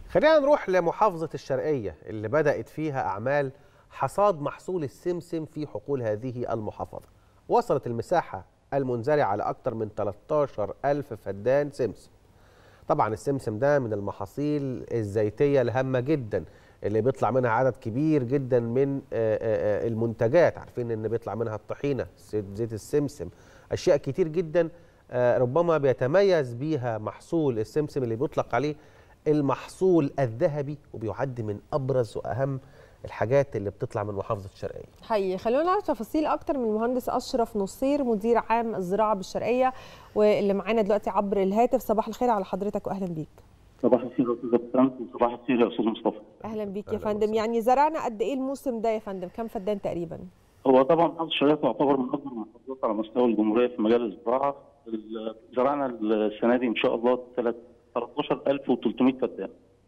خلينا نروح لمحافظة الشرقية اللي بدأت فيها أعمال حصاد محصول السمسم في حقول هذه المحافظة وصلت المساحة المنزرعة لأكثر من 13 ألف فدان سمسم طبعا السمسم ده من المحاصيل الزيتية الهامة جدا اللي بيطلع منها عدد كبير جدا من المنتجات عارفين ان بيطلع منها الطحينة زيت السمسم أشياء كتير جدا ربما بيتميز بيها محصول السمسم اللي بيطلق عليه المحصول الذهبي وبيعد من ابرز واهم الحاجات اللي بتطلع من محافظه الشرقيه. حقيقي خلونا نعرف تفاصيل اكتر من المهندس اشرف نصير مدير عام الزراعه بالشرقيه واللي معانا دلوقتي عبر الهاتف صباح الخير على حضرتك واهلا بيك. صباح الخير يا استاذ بسام وصباح الخير يا استاذ مصطفى. اهلا بيك يا فندم يعني زرعنا قد ايه الموسم ده يا فندم كم فدان تقريبا؟ هو طبعا محافظه الشرقيه تعتبر من اكبر المحافظات على مستوى الجمهوريه في مجال الزراعه زرعنا السنه دي ان شاء الله 13300 فدان.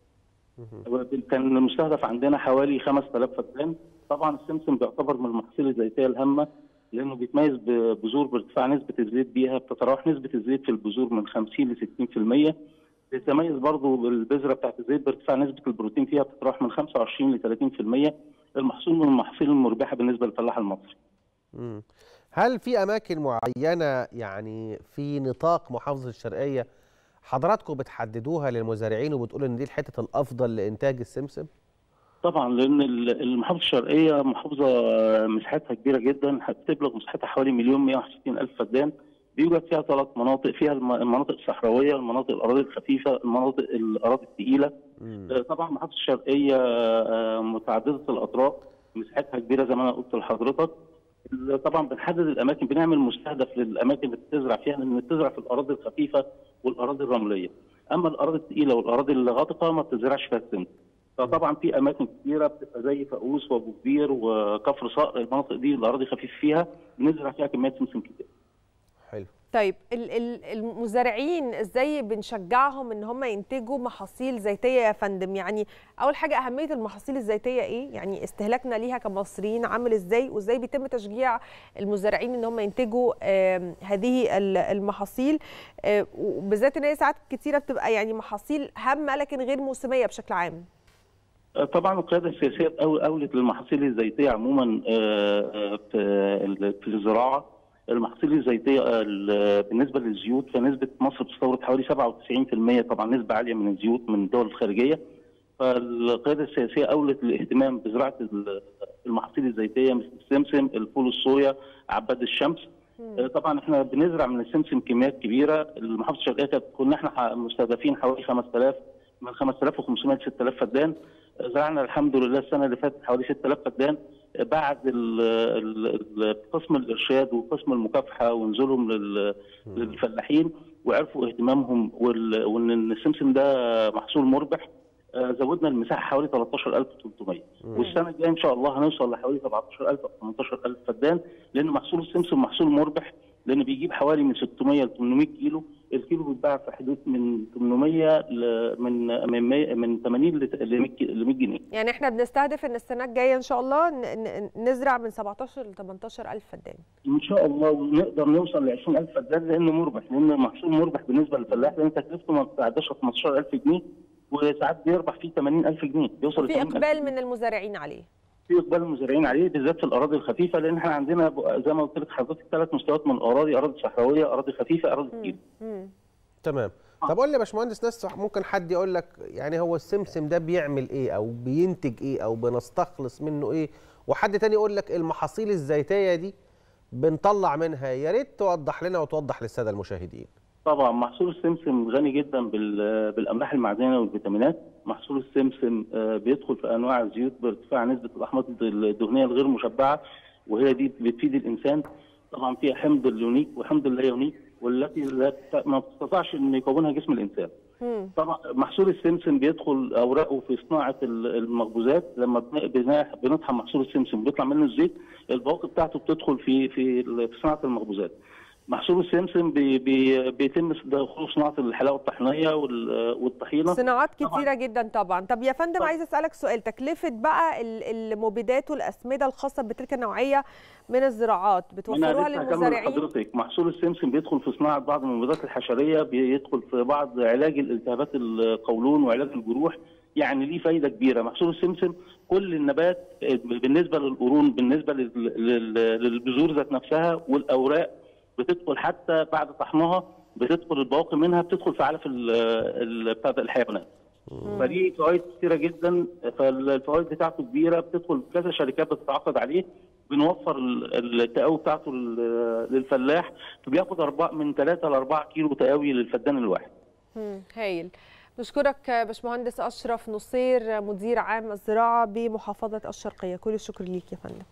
كان المستهدف عندنا حوالي 5000 فدان، طبعا السمسم بيعتبر من المحاصيل الزيتيه الهامه لانه بيتميز ببذور بارتفاع نسبه الزيت بيها بتتراوح نسبه الزيت في البذور من 50 ل 60%. بيتميز برضه البذره بتاعت الزيت بارتفاع نسبه البروتين فيها بتتراوح من 25 ل 30%. المحصول من المحاصيل المربحه بالنسبه للفلاح المصري. مم. هل في اماكن معينه يعني في نطاق محافظه الشرقيه حضراتكم بتحددوها للمزارعين وبتقولوا ان دي الحته الافضل لانتاج السمسم؟ طبعا لان المحافظه الشرقيه محافظه مساحتها كبيره جدا بتبلغ مساحتها حوالي مليون 161 الف فدان بيوجد فيها ثلاث مناطق فيها المناطق الصحراويه المناطق الاراضي الخفيفه المناطق الاراضي الثقيله طبعا محافظه الشرقيه متعدده الاطراف مساحتها كبيره زي ما انا قلت لحضرتك طبعا بنحدد الاماكن بنعمل مستهدف للاماكن اللي بتزرع فيها لان بتزرع في الاراضي الخفيفه والاراضي الرمليه اما الاراضي الثقيله والاراضي الغاطقه ما بتزرعش فيها السمسم فطبعا في اماكن كثيره بتبقى زي فاقوس وابو كبير وكفر صقر المناطق دي الاراضي خفيف فيها بنزرع فيها كميات سمسم كتير حلو طيب المزارعين ازاي بنشجعهم ان هم ينتجوا محاصيل زيتيه يا فندم يعني اول حاجه اهميه المحاصيل الزيتيه ايه يعني استهلاكنا ليها كمصريين عامل ازاي وازاي بيتم تشجيع المزارعين ان هم ينتجوا هذه المحاصيل وبالذات ان هي ساعات كتيره بتبقى يعني محاصيل هامه لكن غير موسميه بشكل عام طبعا القياده السياسيه اولت للمحاصيل الزيتيه عموما في الزراعه المحاصيل الزيتيه بالنسبه للزيوت فنسبه مصر بتستورد حوالي 97% طبعا نسبه عاليه من الزيوت من الدول الخارجيه فالقياده السياسيه اولت الاهتمام بزراعه المحاصيل الزيتيه مثل السمسم، الفول الصويا، عباد الشمس. طبعا احنا بنزرع من السمسم كميات كبيره، المحافظه الشرقيه كانت كنا احنا مستهدفين حوالي 5000 من 5500 ل 6000 فدان، زرعنا الحمد لله السنه اللي فاتت حوالي 6000 فدان بعد قسم الارشاد وقسم المكافحه ونزولهم للفلاحين وعرفوا اهتمامهم وان السمسم ده محصول مربح زودنا المساحه حوالي 13300 والسنه الجايه ان شاء الله هنوصل لحوالي 17000 او 18000 فدان لان محصول السمسم محصول مربح لان بيجيب حوالي من 600 ل 800 كيلو الكيلو بيتباع في حدود من 800 ل من من 100 من 80 ل 100 جنيه يعني احنا بنستهدف ان السنه الجايه ان شاء الله نزرع من 17 ل 18000 فدان ان شاء الله ونقدر نوصل ل 20000 فدان لانه مربح لان محصول مربح بالنسبه للفلاح لان تكلفته ما بتعداش 15000 جنيه وساعات بيربح فيه 80000 جنيه بيوصل في اقبال من المزارعين عليه في اقبال المزارعين عليه بالذات في الاراضي الخفيفه لان احنا عندنا زي ما قلت لك حضرتك ثلاث مستويات من الاراضي اراضي صحراويه اراضي خفيفه اراضي ثقيله تمام طب قول لي يا باشمهندس ناس ممكن حد يقول لك يعني هو السمسم ده بيعمل ايه او بينتج ايه او بنستخلص منه ايه وحد تاني يقول لك المحاصيل الزيتيه دي بنطلع منها يا ريت توضح لنا وتوضح للساده المشاهدين طبعا محصول السمسم غني جدا بالاملاح المعدنيه والفيتامينات محصول السمسم بيدخل في انواع الزيوت بارتفاع نسبه الاحماض الدهنيه الغير مشبعه وهي دي بتفيد الانسان طبعا فيها حمض اليونيك وحمض اللا يونيك والتي لا ما بتستطيعش ان يكونها جسم الانسان. طبعا محصول السمسم بيدخل اوراقه في صناعه المخبوزات لما بنطحن محصول السمسم بيطلع منه الزيت البواقي بتاعته بتدخل في في في صناعه المخبوزات. محصول السمسم بي بي بيتم دخول صناعه الحلاوه الطحينيه والطحينه صناعات كتيره جدا طبعا طب يا فندم عايز اسالك سؤال تكلفه بقى المبيدات والاسمده الخاصه بتلك النوعيه من الزراعات بتوفروها للمزارعين حضرتك محصول السمسم بيدخل في صناعه بعض المبيدات الحشريه بيدخل في بعض علاج الالتهابات القولون وعلاج الجروح يعني ليه فايده كبيره محصول السمسم كل النبات بالنسبه للقرون بالنسبه لل- لل- للبذور ذات نفسها والاوراق بتدخل حتى بعد طحنها بتدخل البواقي منها بتدخل في علف ال- ال- بتاع ده الحيوانات فدي فوائد كثيره جدا فالفوائد بتاعته كبيره بتدخل كذا شركات بتتعاقد عليه بنوفر ال- التقاوي بتاعته لل- للفلاح فبياخد أربعة من 3 ل 4 كيلو تقاوي للفدان الواحد مم، هايل بشكرك باشمهندس اشرف نصير مدير عام الزراعه بمحافظه الشرقيه كل الشكر ليك يا فندم